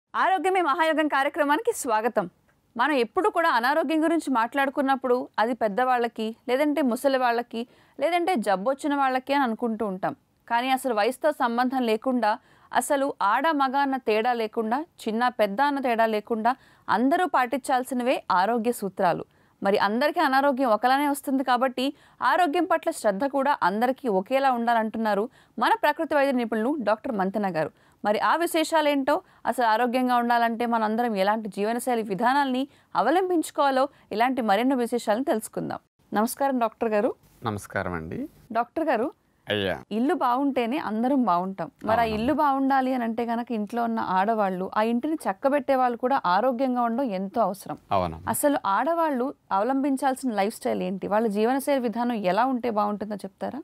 ఆరోగ్యమే మహాయోగం కార్యక్రమానికి స్వాగతం మనం ఎప్పుడు కూడా అనారోగ్యం గురించి మాట్లాడుకున్నప్పుడు అది పెద్దవాళ్ళకి లేదంటే ముసలి వాళ్ళకి లేదంటే జబ్బు వచ్చిన వాళ్ళకి అని అనుకుంటూ ఉంటాం కానీ అసలు వయసుతో సంబంధం లేకుండా అసలు ఆడ మగ అన్న తేడా లేకుండా చిన్న పెద్ద అన్న తేడా లేకుండా అందరూ పాటించాల్సినవే ఆరోగ్య సూత్రాలు మరి అందరికీ అనారోగ్యం ఒకలానే వస్తుంది కాబట్టి ఆరోగ్యం పట్ల శ్రద్ధ కూడా అందరికీ ఒకేలా ఉండాలంటున్నారు మన ప్రకృతి వైద్య నిపుణులు డాక్టర్ మంతెన గారు మరి ఆ విశేషాలేంటో అసలు ఆరోగ్యంగా ఉండాలంటే మనందరం ఎలాంటి జీవనశైలి విధానాల్ని అవలంబించుకోవాలో ఇలాంటి మరెన్నో విశేషాలను తెలుసుకుందాం నమస్కారం డాక్టర్ గారు నమస్కారం అండి డాక్టర్ గారు అయ్యా ఇల్లు బాగుంటేనే అందరం బాగుంటాం మరి ఆ ఇల్లు బాగుండాలి అని అంటే కనుక ఇంట్లో ఉన్న ఆడవాళ్ళు ఆ ఇంటిని చక్కబెట్టే వాళ్ళు కూడా ఆరోగ్యంగా ఉండడం ఎంతో అవసరం అవునమ్మా అసలు ఆడవాళ్ళు అవలంబించాల్సిన లైఫ్ స్టైల్ ఏంటి వాళ్ళ జీవనశైలి విధానం ఎలా ఉంటే బాగుంటుందో చెప్తారా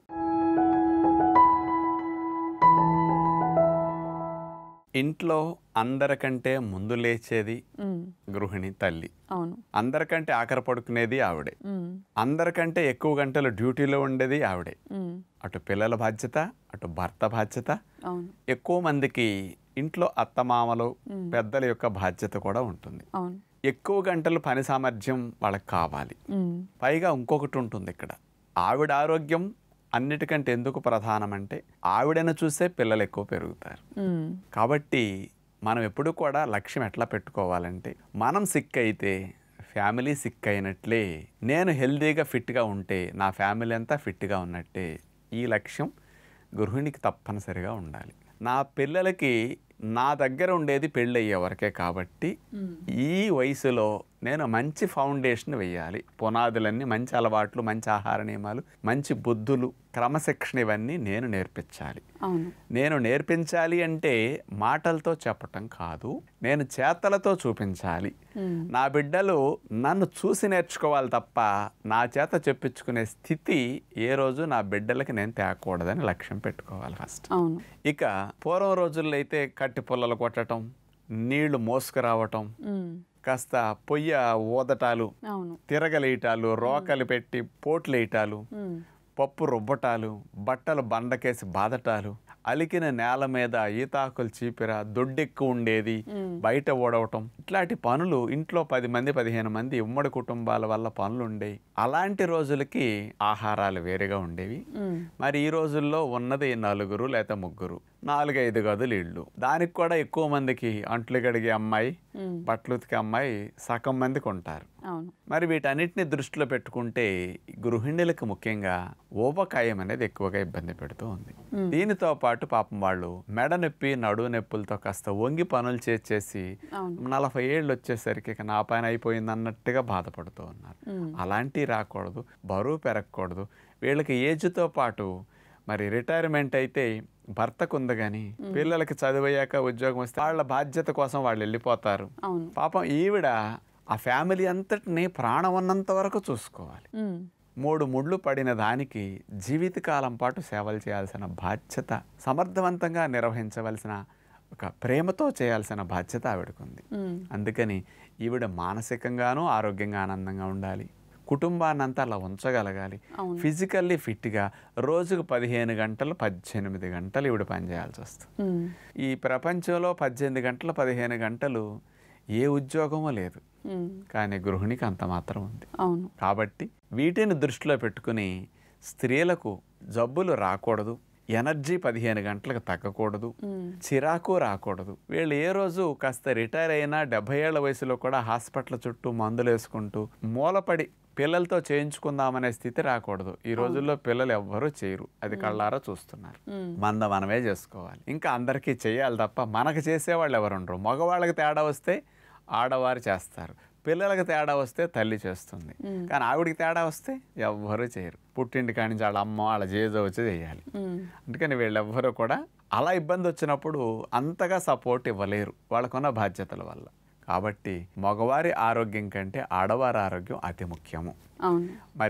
ఇంట్లో అందరికంటే ముందు లేచేది ఉమ్, గృహిణి తల్లి అవును అందరికంటే ఆఖరి పడుకునేది ఆవిడే ఉమ్, అందరికంటే ఎక్కువ గంటలు డ్యూటీలో ఉండేది ఆవిడే ఉమ్, అటు పిల్లల బాధ్యత అటు భర్త బాధ్యత అవును ఎక్కువ మందికి ఇంట్లో అత్తమామలు పెద్దల యొక్క బాధ్యత కూడా ఉంటుంది అవును ఎక్కువ గంటలు పని సామర్థ్యం వాళ్ళకి కావాలి ఉమ్, పైగా ఇంకొకటి ఉంటుంది ఇక్కడ ఆవిడ ఆరోగ్యం అన్నిటికంటే ఎందుకు ప్రధానమంటే ఆవిడను చూసే పిల్లలు ఎక్కువ పెరుగుతారు ఉమ్, కాబట్టి మనం ఎప్పుడు కూడా లక్ష్యం ఎట్లా పెట్టుకోవాలంటే మనం సిక్ అయితే ఫ్యామిలీ సిక్ అయినట్లే నేను హెల్దీగా ఫిట్గా ఉంటే నా ఫ్యామిలీ అంతా ఫిట్గా ఉన్నట్టే ఈ లక్ష్యం గృహిణికి తప్పనిసరిగా ఉండాలి నా పిల్లలకి నా దగ్గర ఉండేది పెళ్ళి అయ్యే వరకే కాబట్టి ఈ వయసులో నేను మంచి ఫౌండేషన్ వేయాలి పునాదులన్నీ మంచి అలవాట్లు మంచి ఆహార నియమాలు మంచి బుద్ధులు క్రమశిక్షణ ఇవన్నీ నేను నేర్పించాలి అవును నేను నేర్పించాలి అంటే మాటలతో చెప్పటం కాదు నేను చేతలతో చూపించాలి ఉమ్, నా బిడ్డలు నన్ను చూసి నేర్చుకోవాలి తప్ప నా చేత చెప్పించుకునే స్థితి ఏ రోజు నా బిడ్డలకి నేను తేకూడదని లక్ష్యం పెట్టుకోవాలి ఫస్ట్ అవును ఇక పూర్వం రోజుల్లో అయితే కట్టి పుల్లలు కొట్టడం నీళ్లు మోసుకురావటం ఉమ్, కాస్త పొయ్య ఊదటాలు అవును తిరగలేయటాలు రోకలు పెట్టి పోట్లేయటాలు ఉమ్, పప్పు రుబ్బటాలు బట్టలు బండకేసి బాదటాలు అలికిన నేల మీద ఈతాకులు చీపిర దొడ్డెక్కు ఉండేది బయట ఓడవటం ఇట్లాంటి పనులు ఇంట్లో పది మంది పదిహేను మంది ఉమ్మడి కుటుంబాల వల్ల పనులు ఉండేవి అలాంటి రోజులకి ఆహారాలు వేరుగా ఉండేవి ఉమ్, మరి ఈ రోజుల్లో ఉన్నది నలుగురు లేదా ముగ్గురు నాలుగైదు గదులు ఇళ్ళు దానికి కూడా ఎక్కువ మందికి అంట్లు కడిగే అమ్మాయి ఉమ్, బట్టలు ఉతికే అమ్మాయి సగం మందికి ఉంటారు అవును మరి వీటన్నిటిని దృష్టిలో పెట్టుకుంటే గృహిణులకు ముఖ్యంగా ఊబకాయం అనేది ఎక్కువగా ఇబ్బంది పెడుతూ ఉంది దీనితో పాటు పాపం వాళ్ళు మెడ నొప్పి నడువు నొప్పులతో కాస్త వంగి పనులు చేసేసి అవును నలభై ఏళ్ళు వచ్చేసరికి ఇక నా పని అయిపోయింది అన్నట్టుగా బాధపడుతూ ఉన్నారు ఉమ్, అలాంటివి రాకూడదు బరువు పెరగకూడదు వీళ్ళకి ఏజ్తో పాటు మరి రిటైర్మెంట్ అయితే భర్తకు ఉంది కానీ పిల్లలకి చదివయ్యాక ఉద్యోగం వస్తే వాళ్ళ బాధ్యత కోసం వాళ్ళు వెళ్ళిపోతారు అవును పాపం ఈవిడ ఆ ఫ్యామిలీ అంతటిని ప్రాణం ఉన్నంత వరకు చూసుకోవాలి ఉమ్, మూడు ముళ్ళు పడిన దానికి జీవితకాలం పాటు సేవలు చేయాల్సిన బాధ్యత సమర్థవంతంగా నిర్వహించవలసిన ఒక ప్రేమతో చేయాల్సిన బాధ్యత ఆవిడకుంది ఉమ్, అందుకని ఈవిడ మానసికంగానూ ఆరోగ్యంగా ఆనందంగా ఉండాలి కుటుంబాన్నంతా అలా ఉంచగలగాలి అవును. ఫిజికల్లీ ఫిట్గా రోజుకు పదిహేను గంటలు పద్దెనిమిది గంటలు ఈవిడ పనిచేయాల్సి వస్తుంది ఉమ్, ఈ ప్రపంచంలో పద్దెనిమిది గంటలు పదిహేను గంటలు ఏ ఉద్యోగమూ లేదు ఉమ్, కానీ గృహిణికి అంత మాత్రం ఉంది అవును కాబట్టి వీటిని దృష్టిలో పెట్టుకుని స్త్రీలకు జబ్బులు రాకూడదు ఎనర్జీ పదిహేను గంటలకు తగ్గకూడదు ఉమ్, చిరాకు రాకూడదు వీళ్ళు ఏ రోజు కాస్త రిటైర్ అయినా డెబ్బై ఏళ్ల వయసులో కూడా హాస్పిటల్ చుట్టూ మందులు వేసుకుంటూ మూలపడి పిల్లలతో చేయించుకుందామనే స్థితి రాకూడదు ఈ రోజుల్లో పిల్లలు ఎవ్వరూ చేయరు అది కళ్ళారా చూస్తున్నారు ఉమ్, మంద మనమే చేసుకోవాలి ఇంకా అందరికీ చేయాలి తప్ప మనకు చేసేవాళ్ళు ఎవరు ఉండరు మగవాళ్ళకి తేడా వస్తే ఆడవారు చేస్తారు పిల్లలకు తేడా వస్తే తల్లి చేస్తుంది కానీ ఆవిడికి తేడా వస్తే ఎవ్వరూ చేయరు పుట్టింటి కాడి నుంచి వాళ్ళ అమ్మ వాళ్ళ జేజో వచ్చి చేయాలి ఉమ్, అందుకని వీళ్ళెవ్వరూ కూడా అలా ఇబ్బంది వచ్చినప్పుడు అంతగా సపోర్ట్ ఇవ్వలేరు వాళ్ళకున్న బాధ్యతల వల్ల కాబట్టి మగవారి ఆరోగ్యం కంటే ఆడవారి ఆరోగ్యం అతి ముఖ్యము అవును మరి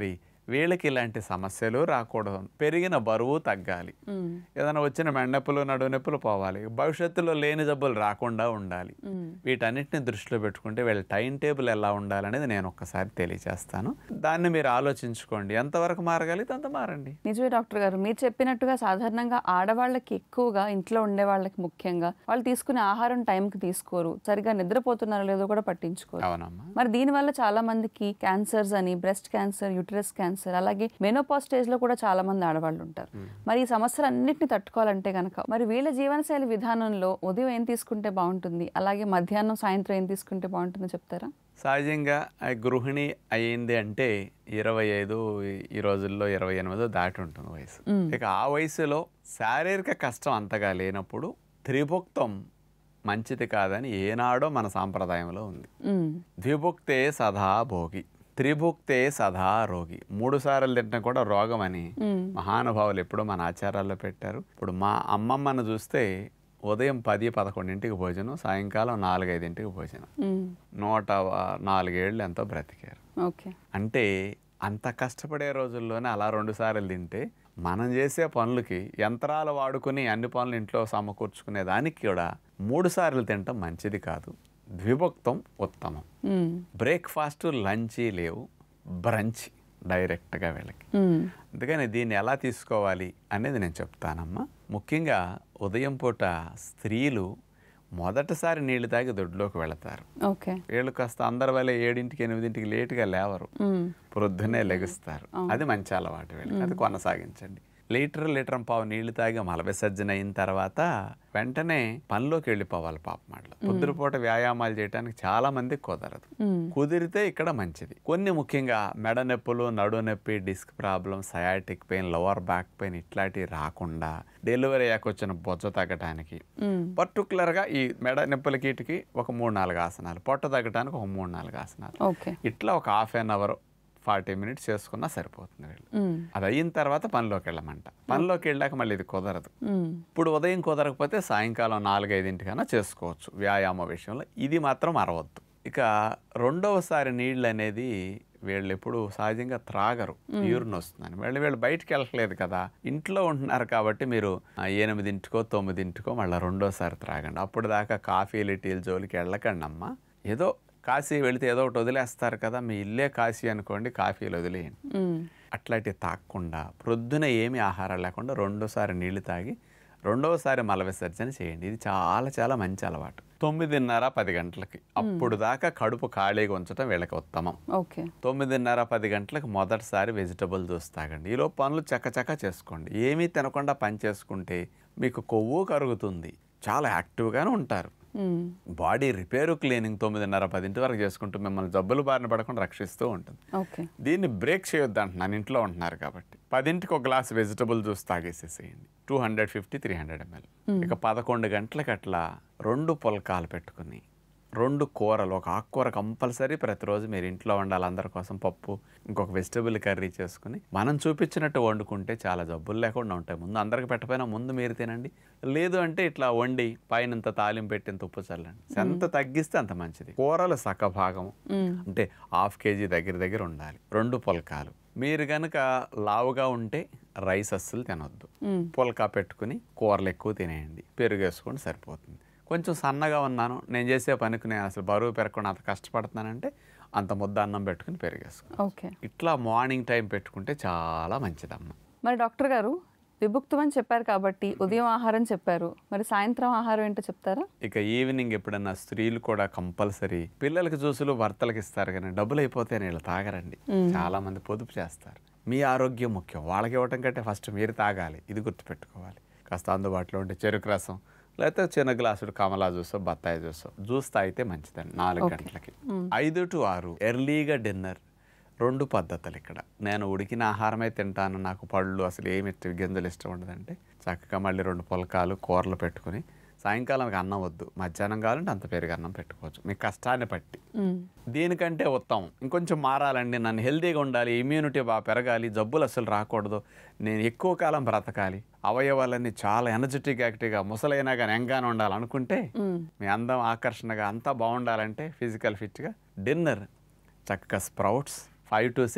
వీళ్ళకి ఇలాంటి సమస్యలు రాకూడదు పెరిగిన బరువు తగ్గాలి మ్మ్. ఏదైనా వచ్చిన మెండప్పులు నడువు నొప్పులు పోవాలి భవిష్యత్తులో లేని జబ్బులు రాకుండా ఉండాలి మ్మ్. వీటన్నిటిని దృష్టిలో పెట్టుకుంటే వీళ్ళ టైం టేబుల్ ఎలా ఉండాలనేది నేను ఒక్కసారి తెలియజేస్తాను దాన్ని మీరు ఆలోచించుకోండి ఎంతవరకు మారగలిగితే అంత మారండి నిజమే డాక్టర్ గారు మీరు చెప్పినట్టుగా సాధారణంగా ఆడవాళ్ళకి ఎక్కువగా ఇంట్లో ఉండే వాళ్ళకి ముఖ్యంగా వాళ్ళు తీసుకునే ఆహారం టైంకి తీసుకోరు సరిగా నిద్రపోతున్నారో లేదో కూడా పట్టించుకోరు అవునమ్మా మరి దీనివల్ల చాలా మందికి క్యాన్సర్స్ అని బ్రెస్ట్ క్యాన్సర్ యూటరస్ క్యాన్సర్ అలాగే మెనోపా స్టేజ్ లో కూడా చాలా మంది ఆడవాళ్ళు ఉంటారు మరి ఈ సమస్యలన్నింటినీ తట్టుకోవాలంటే కనుక మరి వీళ్ళ జీవనశైలి విధానంలో ఉదయం ఏం తీసుకుంటే బాగుంటుంది అలాగే మధ్యాహ్నం సాయంత్రం ఏం తీసుకుంటే బాగుంటుందో చెప్తారా సహజంగా ఆ గృహిణి అయ్యింది అంటే ఇరవై ఐదు ఈ రోజుల్లో ఇరవై ఎనిమిదో దాటి ఉంటుంది వయసు ఇక ఆ వయసులో శారీరక కష్టం అంతగా లేనప్పుడు త్రిభుక్తం మంచిది కాదని ఏనాడో మన సాంప్రదాయంలో ఉంది మ్మ్. ద్విభుక్తే సదా భోగి త్రిభుక్తే సదా రోగి మూడు సార్లు తింటం కూడా రోగం అని మ్మ్. మహానుభావులు ఎప్పుడూ మన ఆచారాల్లో పెట్టారు ఇప్పుడు మా అమ్మమ్మను చూస్తే ఉదయం పది పదకొండింటికి భోజనం సాయంకాలం నాలుగైదింటికి భోజనం మ్మ్. నూట వ- నాలుగేళ్ళు ఎంతో బ్రతికారు ఓకే అంటే అంత కష్టపడే రోజుల్లోనే అలా రెండు సార్లు తింటే మనం చేసే పనులకి యంత్రాలు వాడుకుని అన్ని పనులు ఇంట్లో సమకూర్చుకునే దానికి కూడా మూడు సార్లు తినటం మంచిది కాదు ద్విభక్తం ఉత్తమం మ్మ్. బ్రేక్ఫాస్ట్ లంచ్ లేవు బ్రంచ్ డైరెక్ట్గా వీళ్ళకి మ్మ్. అందుకని దీన్ని ఎలా తీసుకోవాలి అనేది నేను చెప్తానమ్మా ముఖ్యంగా ఉదయం పూట స్త్రీలు మొదటిసారి నీళ్లు తాగి దొడ్లోకి వెళతారు ఓకే వీళ్ళు కాస్త అందరి వల్ల ఏడింటికి ఎనిమిదింటికి లేటుగా లేవరు మ్మ్. ప్రొద్దునే లెగుస్తారు అది మంచి అలవాటు వీళ్ళకి అది కొనసాగించండి లీటర్ లీటర్ పావు నీళ్లు తాగి మల విసర్జన అయిన తర్వాత వెంటనే పనిలోకి వెళ్ళిపోవాలి పాప మాటలు పొద్దుపూట వ్యాయామాలు చేయడానికి చాలా మందికి కుదరదు మ్మ్. కుదిరితే ఇక్కడ మంచిది కొన్ని ముఖ్యంగా మెడ నొప్పులు నడు నొప్పి disc problem sciatic pain lower back pain ఇట్లాంటివి రాకుండా డెలివరీ అయ్యాక వచ్చిన బొజ్జ తగ్గడానికి మ్మ్. పర్టికులర్గా ఈ మెడ నొప్పులకి వీటికి ఒక మూడు నాలుగు ఆసనాలు పొట్ట తగ్గడానికి ఒక మూడు నాలుగు ఆసనాలు ఓకే ఇట్లా ఒక half an hour forty minutes చేసుకున్నా సరిపోతుంది వీళ్ళు మ్మ్. అది అయిన తర్వాత పనిలోకి వెళ్ళమంట పనిలోకి వెళ్ళాక మళ్ళీ ఇది కుదరదు మ్మ్. ఇప్పుడు ఉదయం కుదరకపోతే సాయంకాలం నాలుగైదింటికైనా చేసుకోవచ్చు వ్యాయామ విషయంలో ఇది మాత్రం అరవద్దు ఇక రెండవసారి నీళ్ళు అనేది వీళ్ళు ఎప్పుడు సహజంగా త్రాగరు యూరిన్ వస్తుందని వీళ్ళు వీళ్ళు బయటికి వెళ్ళట్లేదు కదా ఇంట్లో ఉంటున్నారు కాబట్టి మీరు ఆ, ఎనిమిదింటికో తొమ్మిదింటికో మళ్ళీ రెండోసారి త్రాగండి అప్పుడు దాకా కాఫీలు టీలు జోలికి వెళ్ళకండి అమ్మా ఏదో కాశీ వెళితే ఏదో ఒకటి వదిలేస్తారు కదా మీ ఇల్లే కాశీ అనుకోండి కాఫీలు వదిలేయండి మ్మ్. అట్లాంటి తాగకుండా ప్రొద్దున ఏమి ఆహారం లేకుండా రెండోసారి నీళ్లు తాగి రెండవసారి మల విసర్జన చేయండి ఇది చాలా చాలా మంచి అలవాటు తొమ్మిదిన్నర పది గంటలకి అప్పుడు దాకా కడుపు ఖాళీగా ఉంచడం వీళ్ళకి ఉత్తమం ఓకే తొమ్మిదిన్నర పది గంటలకు మొదటిసారి వెజిటబుల్ జ్యూస్ తాగండి ఈలో పనులు చక్కచక్క చేసుకోండి ఏమీ తినకుండా పని చేసుకుంటే మీకు కొవ్వు కరుగుతుంది చాలా యాక్టివ్గానే ఉంటారు మ్మ్. బాడీ రిపేరు క్లీనింగ్ తొమ్మిదిన్నర పదింటి వరకు చేసుకుంటూ మిమ్మల్ని జబ్బులు బారిన పడకుండా రక్షిస్తూ ఉంటుంది ఓకే దీన్ని బ్రేక్ చేయొద్దు అంటున్నాను ఇంట్లో ఉంటున్నారు కాబట్టి పదింటికి ఒక గ్లాస్ వెజిటబుల్ జ్యూస్ తాగేసేసేయండి two hundred fifty three hundred ML ఇక పదకొండు గంటలకి అట్లా రెండు పుల్కాలు పెట్టుకుని రెండు కూరలు ఒక ఆకుకూర కంపల్సరీ ప్రతిరోజు మీరు ఇంట్లో వండాలి అందరి కోసం పప్పు ఇంకొక వెజిటబుల్ కర్రీ చేసుకుని మనం చూపించినట్టు వండుకుంటే చాలా జబ్బులు లేకుండా ఉంటాయి ముందు అందరికి పెట్టపోయినా ముందు మీరు తినండి లేదు అంటే ఇట్లా వండి పైన ఇంత తాలింపు పెట్టి ఇంత ఉప్పు చల్లండి ఎంత తగ్గిస్తే అంత మంచిది కూరలు సగ భాగం మ్మ్. అంటే హాఫ్ కేజీ దగ్గర దగ్గర ఉండాలి రెండు పుల్కాలు మీరు కనుక లావుగా ఉంటే రైస్ అస్సలు తినొద్దు మ్మ్. పుల్కా పెట్టుకుని కూరలు ఎక్కువ తినేయండి పెరుగు వేసుకొని సరిపోతుంది కొంచెం సన్నగా ఉన్నాను నేను చేసే పనికి నేను అసలు బరువు పెరగకుండా అంత కష్టపడుతున్నానంటే అంత ముద్ద అన్నం పెట్టుకుని పెరిగేసుకో ఓకే ఇట్లా మార్నింగ్ టైం పెట్టుకుంటే చాలా మంచిదమ్మ మరి డాక్టర్ గారు విభుక్తం అని చెప్పారు కాబట్టి ఉదయం ఆహారం చెప్పారు మరి సాయంత్రం ఆహారం ఏంటో చెప్తారా ఇక ఈవినింగ్ ఎప్పుడన్నా స్త్రీలు కూడా కంపల్సరీ పిల్లలకి జ్యూసులు భర్తలకు ఇస్తారు కానీ డబ్బులు అయిపోతే వీళ్ళు తాగరండి చాలా మంది పొదుపు చేస్తారు మీ ఆరోగ్యం ముఖ్యం వాళ్ళకి ఇవ్వటం కంటే ఫస్ట్ మీరు తాగాలి ఇది గుర్తుపెట్టుకోవాలి కాస్త అందుబాటులో ఉంటే చెరుకు రసం లేకపోతే చిన్న గ్లాసుడు కమలా జ్యూస్ బత్తాయి జ్యూస్ జ్యూస్ తాగితే మంచిదండి నాలుగు గంటలకి ఐదు టు ఆరు ఎర్లీగా డిన్నర్ రెండు పద్ధతులు ఇక్కడ నేను ఉడికిన ఆహారమే తింటాను నాకు పళ్ళు అసలు ఏమి ఇష్ట- గింజలు ఇష్టం ఉండదంటే చక్కగా మళ్ళీ రెండు పులకాలు కూరలు పెట్టుకుని సాయంకాలానికి అన్నం వద్దు మధ్యాహ్నం కావాలంటే అంత పెరుగు అన్నం పెట్టుకోవచ్చు మీ కష్టాన్ని బట్టి మ్మ్. దీనికంటే ఉత్తమం ఇంకొంచెం మారాలండి నన్ను హెల్తీగా ఉండాలి ఇమ్యూనిటీ బాగా పెరగాలి జబ్బులు అసలు రాకూడదు నేను ఎక్కువ కాలం బ్రతకాలి అవయవాలన్నీ చాలా ఎనర్జెటిక్ యాక్టివ్గా ముసలైనా కానీ యంగానే ఉండాలనుకుంటే మ్మ్. మీ అందం ఆకర్షణగా అంతా బాగుండాలంటే ఫిజికల్ ఫిట్గా డిన్నర్ చక్కగా స్ప్రౌట్స్ ఫైవ్ టు సిక్స్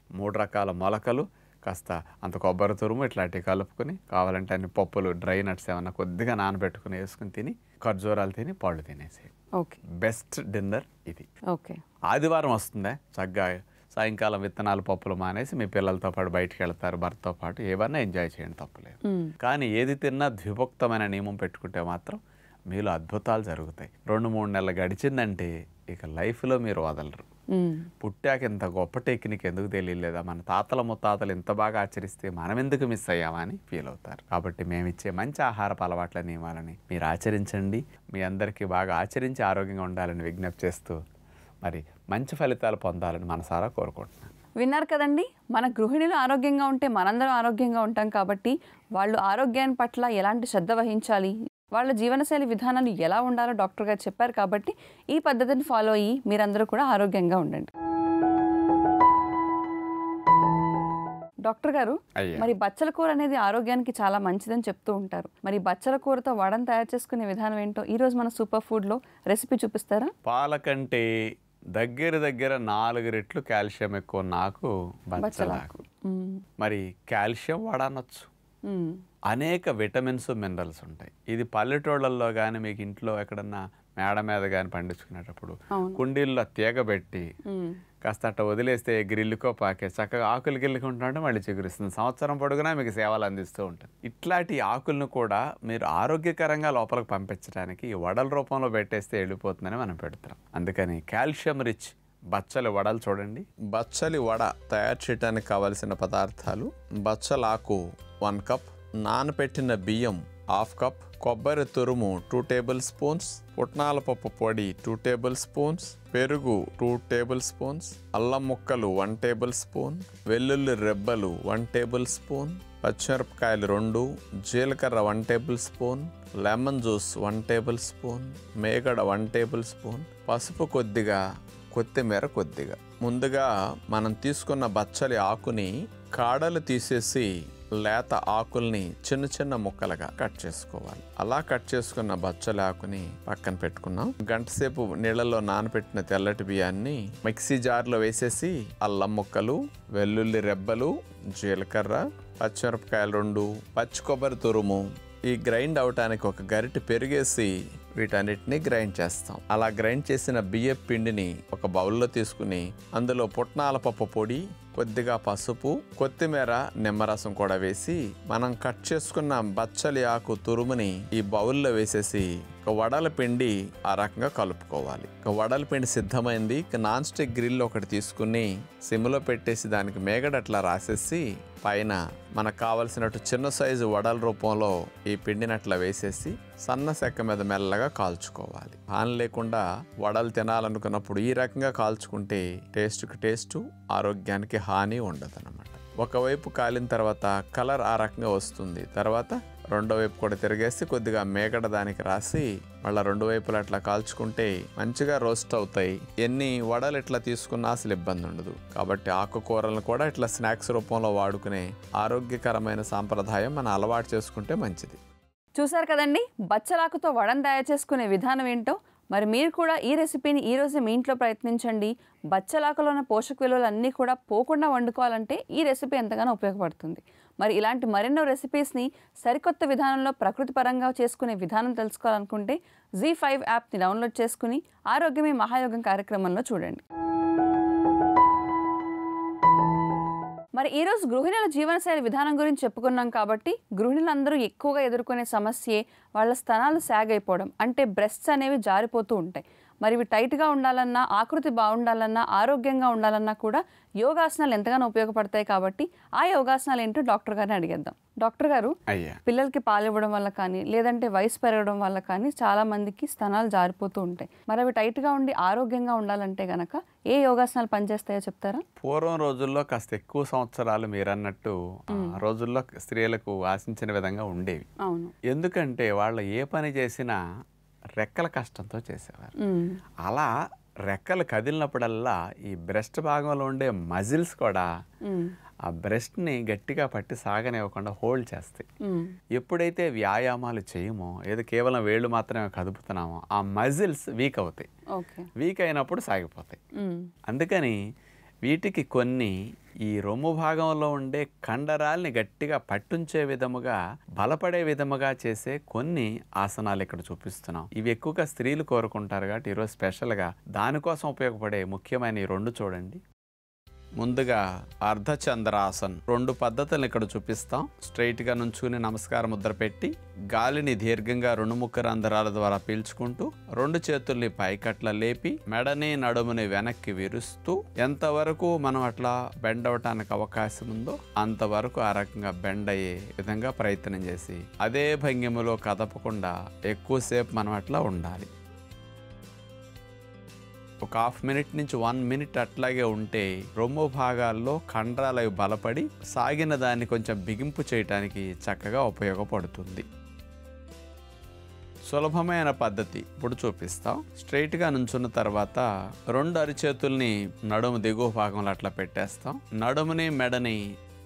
మూడు రకాల మొలకలు కాస్త అంత కొబ్బరి తురుము ఇట్లాంటివి కలుపుకొని కావాలంటే అన్ని పప్పులు డ్రై నట్స్ ఏమన్నా కొద్దిగా నానబెట్టుకుని వేసుకుని తిని ఖర్జూరాలు తిని పళ్ళు తినేసి ఓకే బెస్ట్ డిన్నర్ ఇది ఓకే ఆదివారం వస్తుందా చక్కగా సాయంకాలం విత్తనాలు పప్పులు మానేసి మీ పిల్లలతో పాటు బయటికి వెళ్తారు భర్తతో పాటు ఏమన్నా ఎంజాయ్ చేయండి తప్పులేదు మ్మ్. కానీ ఏది తిన్నా ద్విభక్తమైన నియమం పెట్టుకుంటే మాత్రం మీలో అద్భుతాలు జరుగుతాయి రెండు మూడు నెలలు గడిచిందంటే ఇక లైఫ్లో మీరు వదలరు మ్మ్. పుట్టాక ఇంత గొప్ప టెక్నిక్ ఎందుకు తెలియలేదా మన తాతల ముత్తాతలు ఇంత బాగా ఆచరిస్తే మనం ఎందుకు మిస్ అయ్యామా అని ఫీల్ అవుతారు కాబట్టి మేము ఇచ్చే మంచి ఆహారపు అలవాట్ల నియమాలని మీరు ఆచరించండి మీ అందరికీ బాగా ఆచరించి ఆరోగ్యంగా ఉండాలని విజ్ఞప్తి చేస్తూ మరి మంచి ఫలితాలు పొందాలని మనసారా కోరుకుంటున్నాను విన్నారు కదండి మన గృహిణులు ఆరోగ్యంగా ఉంటే మనందరం ఆరోగ్యంగా ఉంటాం కాబట్టి వాళ్ళు ఆరోగ్యాన్ని పట్ల ఎలాంటి శ్రద్ధ వహించాలి వాళ్ళ జీవనశైలి విధానాలు ఎలా ఉండాలో డాక్టర్ గారు చెప్పారు కాబట్టి ఈ పద్ధతిని ఫాలో అయ్యి మీరందరూ కూడా ఆరోగ్యంగా ఉండండి డాక్టర్ గారు అయ్యా మరి బచ్చల కూర అనేది ఆరోగ్యానికి చాలా మంచిదని చెప్తూ ఉంటారు మరి బచ్చల కూరతో వడను తయారు చేసుకునే విధానం ఏంటో ఈ రోజు మన సూపర్ ఫుడ్లో రెసిపీ చూపిస్తారా పాల కంటే దగ్గర దగ్గర నాలుగు రెట్లు కాల్షియం ఎక్కువ నాకు బచ్చలాకు బచ్చలాకు మ్మ్. మరి కాల్షియం వాడనొచ్చు మ్మ్. అనేక విటమిన్స్ మినరల్స్ ఉంటాయి ఇది పల్లెటూళ్ళల్లో కానీ మీకు ఇంట్లో ఎక్కడన్నా మేడ మీద కానీ పండించుకునేటప్పుడు అవును. కుండీల్లో తీగ పెట్టి మ్మ్. కాస్త అట్ట వదిలేస్తే గ్రిల్లుకో పాకే చక్కగా ఆకులు గిల్లుకుంటుంటే మళ్ళీ చిగురిస్తుంది సంవత్సరం పొడుగునా మీకు సేవలు అందిస్తూ ఉంటుంది ఇట్లాంటి ఆకులను కూడా మీరు ఆరోగ్యకరంగా లోపలికి పంపించడానికి ఈ వడల రూపంలో పెట్టేస్తే వెళ్ళిపోతుందని మనం పెడతాం అందుకని కాల్షియం రిచ్ బచ్చలి వడలు చూడండి బచ్చలి వడ తయారు చేయడానికి కావలసిన పదార్థాలు బచ్చలాకు వన్ కప్ నానబెట్టిన బియ్యం హాఫ్ కప్ కొబ్బరి తురుము టూ టేబుల్ స్పూన్స్ పుట్నాల పప్పు పొడి టూ టేబుల్ స్పూన్స్ పెరుగు టూ టేబుల్ స్పూన్స్ అల్లం ముక్కలు వన్ టేబుల్ స్పూన్ వెల్లుల్లి రెబ్బలు వన్ టేబుల్ స్పూన్ పచ్చిమిరపకాయలు రెండు జీలకర్ర one table spoon lemon juice one table spoon మేగడ వన్ టేబుల్ స్పూన్ పసుపు కొద్దిగా కొత్తిమీర కొద్దిగా ముందుగా మనం తీసుకున్న బచ్చలి ఆకుని కాడలు తీసేసి లేత ఆకుల్ని చిన్న చిన్న ముక్కలుగా కట్ చేసుకోవాలి అలా కట్ చేసుకున్న బచ్చలి ఆకుని పక్కన పెట్టుకున్నాం గంట సేపు నీళ్ళలో నానబెట్టిన తెల్లటి బియ్యాన్ని మిక్సీ జార్లో వేసేసి అల్లం ముక్కలు వెల్లుల్లి రెబ్బలు జీలకర్ర పచ్చిమిరపకాయలు రెండు పచ్చి కొబ్బరి తురుము ఈ గ్రైండ్ అవటానికి ఒక గరిటె పెరిగేసి వీటన్నిటిని గ్రైండ్ చేస్తాం అలా గ్రైండ్ చేసిన బియ్య పిండిని ఒక బౌల్లో తీసుకుని అందులో పుట్నాల పప్పు పొడి కొద్దిగా పసుపు కొత్తిమీర నిమ్మరసం కూడా వేసి మనం కట్ చేసుకున్న బచ్చలి ఆకు తురుముని ఈ బౌల్లో వేసేసి ఒక వడల పిండి ఆ రకంగా కలుపుకోవాలి ఒక వడల పిండి సిద్ధమైంది ఇక నాన్ స్టిక్ గ్రిల్ ఒకటి తీసుకుని సిమ్లో పెట్టేసి దానికి మేగడ అట్లా రాసేసి పైన మనకు కావలసినట్టు చిన్న సైజు వడల రూపంలో ఈ పిండిని అట్లా వేసేసి సన్న సెక్క మీద మెల్లగా కాల్చుకోవాలి హాని లేకుండా వడలు తినాలనుకున్నప్పుడు ఈ రకంగా కాల్చుకుంటే టేస్ట్కి టేస్ట్ ఆరోగ్యానికి హాని ఉండదు ఒకవైపు కాలిన తర్వాత కలర్ ఆ రకంగా వస్తుంది తర్వాత రెండో వైపు కూడా తిరిగేసి కొద్దిగా మేకడ దానికి రాసి మళ్ళీ రెండు వైపులు అట్లా కాల్చుకుంటే మంచిగా రోస్ట్ అవుతాయి ఎన్ని వడలు ఇట్లా తీసుకున్నా అసలు ఇబ్బంది ఉండదు కాబట్టి ఆకుకూరలను కూడా ఇట్లా స్నాక్స్ రూపంలో వాడుకునే ఆరోగ్యకరమైన సాంప్రదాయం మనం అలవాటు చేసుకుంటే మంచిది చూసారు కదండి బచ్చలాకుతో వడను తయారు చేసుకునే విధానం ఏంటో మరి మీరు కూడా ఈ రెసిపీని ఈ రోజు మీ ఇంట్లో ప్రయత్నించండి బచ్చలాకులో ఉన్న పోషక విలువలు అన్నీ కూడా పోకుండా వండుకోవాలంటే ఈ రెసిపీ ఎంతగానో ఉపయోగపడుతుంది మరి ఇలాంటి మరెన్నో రెసిపీస్ని సరికొత్త విధానంలో ప్రకృతి పరంగా చేసుకునే విధానం తెలుసుకోవాలనుకుంటే జీ ఫైవ్ యాప్ని డౌన్లోడ్ చేసుకుని ఆరోగ్యమే మహాయోగం కార్యక్రమంలో చూడండి మరి ఈరోజు గృహిణుల జీవనశైలి విధానం గురించి చెప్పుకున్నాం కాబట్టి గృహిణులందరూ ఎక్కువగా ఎదుర్కొనే సమస్యే వాళ్ళ స్తనాలు సాగ్ అయిపోవడం అంటే బ్రెస్ట్స్ అనేవి జారిపోతూ ఉంటాయి మరి ఇవి టైట్గా ఉండాలన్నా ఆకృతి బాగుండాలన్నా ఆరోగ్యంగా ఉండాలన్నా కూడా యోగాసనాలు ఎంతగానో ఉపయోగపడతాయి కాబట్టి ఆ యోగాసనాలు ఏంటో డాక్టర్ గారిని అడిగేద్దాం డాక్టర్ గారు అయ్యా పిల్లలకి పాలు ఇవ్వడం వల్ల కానీ లేదంటే వయసు పెరగడం వల్ల కానీ చాలా మందికి స్తనాలు జారిపోతూ ఉంటాయి మరి అవి టైట్గా ఉండి ఆరోగ్యంగా ఉండాలంటే గనక ఏ యోగాసనాలు పనిచేస్తాయో చెప్తారా పూర్వం రోజుల్లో కాస్త ఎక్కువ సంవత్సరాలు మీరన్నట్టు ఆ రోజుల్లో స్త్రీలకు ఆశించిన విధంగా ఉండేవి అవును ఎందుకంటే వాళ్ళు ఏ పని చేసినా రెక్కల కష్టంతో చేసేవారు మ్మ్. అలా రెక్కలు కదిలినప్పుడల్లా ఈ బ్రెస్ట్ భాగంలో ఉండే మజిల్స్ కూడా మ్మ్. ఆ బ్రెస్ట్ని గట్టిగా పట్టి సాగనివ్వకుండా హోల్డ్ చేస్తాయి మ్మ్. ఎప్పుడైతే వ్యాయామాలు చేయమో ఏదో కేవలం వేళ్ళు మాత్రమే కదుపుతున్నామో ఆ మజిల్స్ వీక్ అవుతాయి ఓకే వీక్ అయినప్పుడు సాగిపోతాయి మ్మ్. అందుకని వీటికి కొన్ని ఈ రొమ్ము భాగంలో ఉండే కండరాల్ని గట్టిగా పట్టుంచే విధముగా బలపడే విధముగా చేసే కొన్ని ఆసనాలు ఇక్కడ చూపిస్తున్నాం ఇవి ఎక్కువగా స్త్రీలు కోరుకుంటారు కాబట్టి ఈరోజు స్పెషల్గా దానికోసం ఉపయోగపడే ముఖ్యమైన ఈ రెండు చూడండి ముందుగా అర్ధచంద్రాసన్ రెండు పద్ధతులను ఇక్కడ చూపిస్తాం స్ట్రైట్ గా నుంచుని నమస్కార ముద్ర పెట్టి గాలిని దీర్ఘంగా రెండు ముక్క రంధ్రాల ద్వారా పీల్చుకుంటూ రెండు చేతుల్ని పైకట్ల లేపి మెడని నడుముని వెనక్కి విరుస్తూ ఎంతవరకు మనం అట్లా బెండ్ అవటానికి అవకాశం ఉందో అంతవరకు ఆ రకంగా బెండ్ అయ్యే విధంగా ప్రయత్నం చేసి అదే భంగిమలో కదపకుండా ఎక్కువసేపు మనం అట్లా ఉండాలి ఒక హాఫ్ మినిట్ నుంచి వన్ మినిట్ అట్లాగే ఉంటే రొమ్ము భాగాల్లో కండరాలు అవి బలపడి సాగిన దాన్ని కొంచెం బిగింపు చేయటానికి చక్కగా ఉపయోగపడుతుంది సులభమైన పద్ధతి ఇప్పుడు చూపిస్తాం స్ట్రైట్గా నుంచున్న తర్వాత రెండు అరిచేతుల్ని నడుము దిగువ భాగంలో అట్లా పెట్టేస్తాం నడుముని మెడని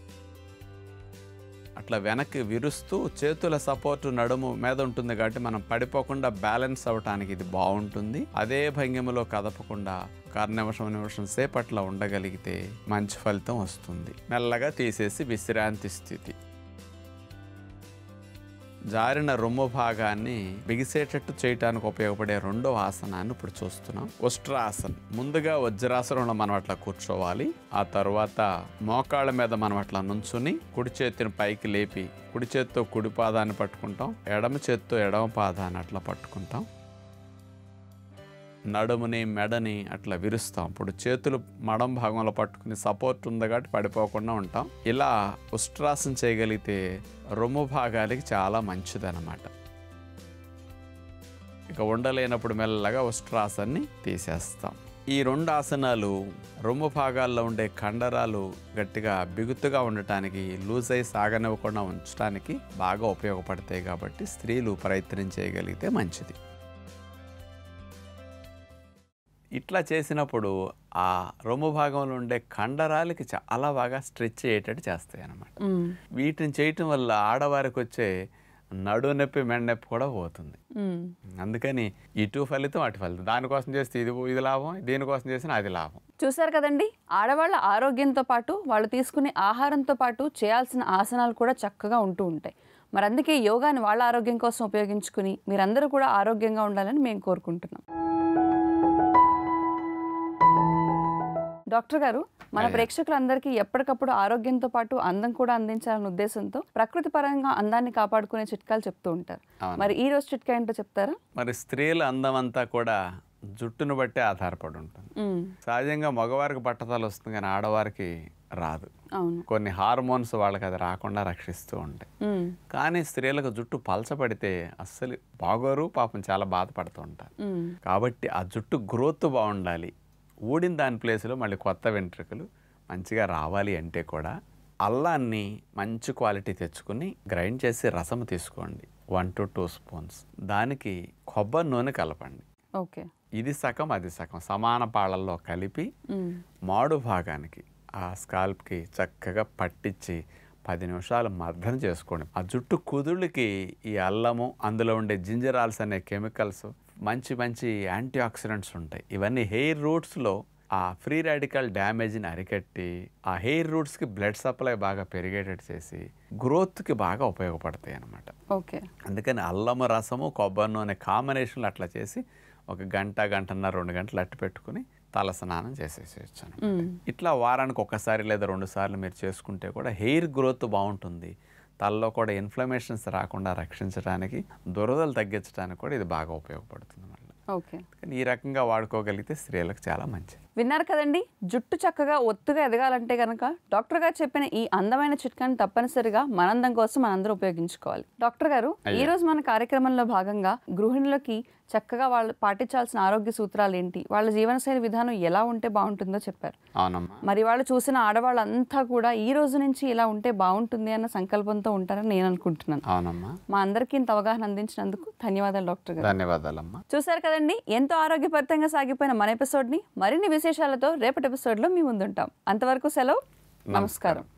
అట్లా వెనక్కి విరుస్తూ చేతుల సపోర్ట్ నడుము మీద ఉంటుంది కాబట్టి మనం పడిపోకుండా బ్యాలెన్స్ అవ్వటానికి ఇది బాగుంటుంది అదే భంగిమలో కదపకుండా ఒక అర నిమిషం నిమిషం సేపు అట్లా ఉండగలిగితే మంచి ఫలితం వస్తుంది మెల్లగా తీసేసి విశ్రాంతి స్థితి జారిన రొమ్ము భాగాన్ని బిగిసేటట్టు చేయటానికి ఉపయోగపడే రెండో ఆసనాన్ని ఇప్పుడు చూస్తున్నాం ఉష్ట్రాసన్ ముందుగా వజ్రాసనంలో మనం అట్లా కూర్చోవాలి ఆ తర్వాత మోకాళ్ళ మీద మనం అట్లా నుంచుని కుడి చేతిని పైకి లేపి కుడి చేత్తో కుడి పాదాన్ని పట్టుకుంటాం ఎడమ చేత్తో ఎడమ పాదాన్ని అట్లా పట్టుకుంటాం నడుముని మెడని అట్లా విరుస్తాం ఇప్పుడు చేతులు మడం భాగంలో పట్టుకుని సపోర్ట్ ఉంది కాబట్టి పడిపోకుండా ఉంటాం ఇలా ఉష్ట్రాసన చేయగలిగితే రొమ్ము భాగాలకి చాలా మంచిదన్నమాట ఇక ఉండలేనప్పుడు మెల్లగా ఉష్ట్రాసన్ని తీసేస్తాం ఈ రెండు ఆసనాలు రొమ్ము భాగాల్లో ఉండే కండరాలు గట్టిగా బిగుతుగా ఉండటానికి లూజ్ అయి సాగనివ్వకుండా ఉంచడానికి బాగా ఉపయోగపడతాయి కాబట్టి స్త్రీలు ప్రయత్నం చేయగలిగితే మంచిది ఇట్లా చేసినప్పుడు ఆ రొమ్ము భాగంలో ఉండే కండరాలకి చాలా బాగా స్ట్రెచ్ అయ్యేటట్టు చేస్తాయి అన్నమాట మ్మ్. వీటిని చేయటం వల్ల ఆడవారికి వచ్చే నడు నొప్పి మెడ నొప్పి కూడా పోతుంది మ్మ్. అందుకని ఇటు ఫలితం అటు ఫలితం దానికోసం చేస్తే ఇది ఇది లాభం దీనికోసం చేసిన అది లాభం చూశారు కదండి ఆడవాళ్ళ ఆరోగ్యంతో పాటు వాళ్ళు తీసుకునే ఆహారంతో పాటు చేయాల్సిన ఆసనాలు కూడా చక్కగా ఉంటూ ఉంటాయి మరి అందుకే యోగాని వాళ్ళ ఆరోగ్యం కోసం ఉపయోగించుకుని మీరందరూ కూడా ఆరోగ్యంగా ఉండాలని మేము కోరుకుంటున్నాం డాక్టర్ గారు మన అయ్యా. ప్రేక్షకులందరికీ ఎప్పటికప్పుడు ఆరోగ్యంతో పాటు అందం కూడా అందించాలనే ఉద్దేశంతో ప్రకృతి పరంగా అందాన్ని కాపాడుకునే చిట్కాలు చెప్తూ ఉంటారు అవును. మరి ఈ రోజు చిట్కా ఏంటో చెప్తారా మరి స్త్రీల అందం అంతా కూడా జుట్టును బట్టే ఆధారపడి ఉంటుంది మ్మ్. సహజంగా మగవారికి బట్టతలు వస్తుంది కానీ ఆడవారికి రాదు అవును కొన్ని హార్మోన్స్ వాళ్ళకి అది రాకుండా రక్షిస్తూ ఉంటాయి మ్మ్. కానీ స్త్రీలకు జుట్టు పలచబడితే అస్సలు బాగోరు పాపం చాలా బాధపడుతూ ఉంటారు మ్మ్. కాబట్టి ఆ జుట్టు గ్రోత్ బాగుండాలి ఊడిన దాని ప్లేస్లో మళ్ళీ కొత్త వెంట్రుకలు మంచిగా రావాలి అంటే కూడా అల్లాన్ని మంచి క్వాలిటీ తెచ్చుకుని గ్రైండ్ చేసి రసం తీసుకోండి వన్ టు టూ స్పూన్స్ దానికి కొబ్బరి నూనె కలపండి ఓకే ఇది సగం అది సగం సమాన పాళల్లో కలిపి మ్మ్. మాడు భాగానికి ఆ స్కాల్ప్కి చక్కగా పట్టించి పది నిమిషాలు మర్దన చేసుకోండి ఆ జుట్టు కుదుళ్ళకి ఈ అల్లము అందులో ఉండే జింజరాల్స్ అనే కెమికల్స్ మంచి మంచి యాంటీ ఆక్సిడెంట్స్ ఉంటాయి ఇవన్నీ హెయిర్ రూట్స్లో ఆ ఫ్రీ రాడికల్ డ్యామేజ్ని అరికట్టి ఆ హెయిర్ రూట్స్కి బ్లడ్ సప్లై బాగా పెరిగేటట్టు చేసి గ్రోత్కి బాగా ఉపయోగపడతాయి అన్నమాట ఓకే అందుకని అల్లము రసము కొబ్బరి నూనె కాంబినేషన్లు అట్లా చేసి ఒక గంట గంటన్నర రెండు గంటలు అట్టు పెట్టుకుని తల స్నానం చేసేసేయచ్చు అన్నమాట. మ్మ్. ఇట్లా వారానికి ఒకసారి లేదా రెండు సార్లు మీరు చేసుకుంటే కూడా హెయిర్ గ్రోత్ బాగుంటుంది తలలో కూడా ఇన్ఫ్లమేషన్స్ రాకుండా రక్షించడానికి దురదలు తగ్గించడానికి కూడా ఇది బాగా ఉపయోగపడుతుంది మళ్ళీ ఓకే కానీ ఈ రకంగా వాడుకోగలిగితే స్త్రీలకు చాలా మంచిది విన్నారు కదండి జుట్టు చక్కగా ఒత్తుగా ఎదగాలంటే కనుక డాక్టర్ గారు చెప్పిన ఈ అందమైన చిట్కాని తప్పనిసరిగా మనందం కోసం మనందరూ ఉపయోగించుకోవాలి డాక్టర్ గారు ఈ రోజు మన కార్యక్రమంలో భాగంగా గృహిణులకి చక్కగా వాళ్ళు పాటించాల్సిన ఆరోగ్య సూత్రాలు ఏంటి వాళ్ళ జీవనశైలి విధానం ఎలా ఉంటే బాగుంటుందో చెప్పారు అవునమ్మా మరి వాళ్ళు చూసిన ఆడవాళ్ళంతా కూడా ఈ రోజు నుంచి ఇలా ఉంటే బాగుంటుంది అన్న సంకల్పంతో ఉంటారని నేను అనుకుంటున్నాను అవునమ్మా మా అందరికీ ఇంత అవగాహన అందించినందుకు ధన్యవాదాలు డాక్టర్ గారు ధన్యవాదాలమ్మా చూశారు కదండి ఎంతో ఆరోగ్యపరితంగా సాగిపోయిన మన ఎపిసోడ్ని మరిన్ని విశేషాలతో రేపటి ఎపిసోడ్లో మీ ముందుంటాం అంతవరకు సెలవు నమస్కారం